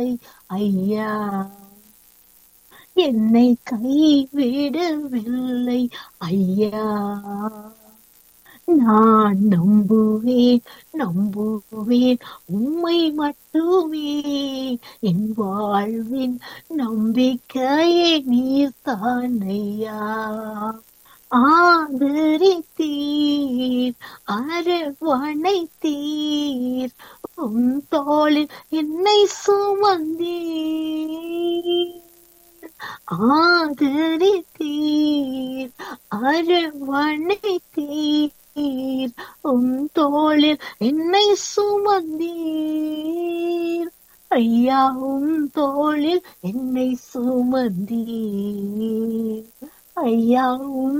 ஐயா என்னை கைவிடவில்லை ஐயா நான் நம்புவேன் நம்புவேன் உம்மை மட்டுமே என் வாழ்வின் நம்பிக்கையே நீர்தான் ஐயா ஆதரித்தீர் அரவணைத்தீர் உன் தோளில் என்னை சுமந்தீர் ஆதரித்தீர் அரவணைத்தீர் உன் தோளில் என்னை சுமந்தீர் ஐயா உன் தோளில் என்னை சுமந்தீர் ஐயா உன்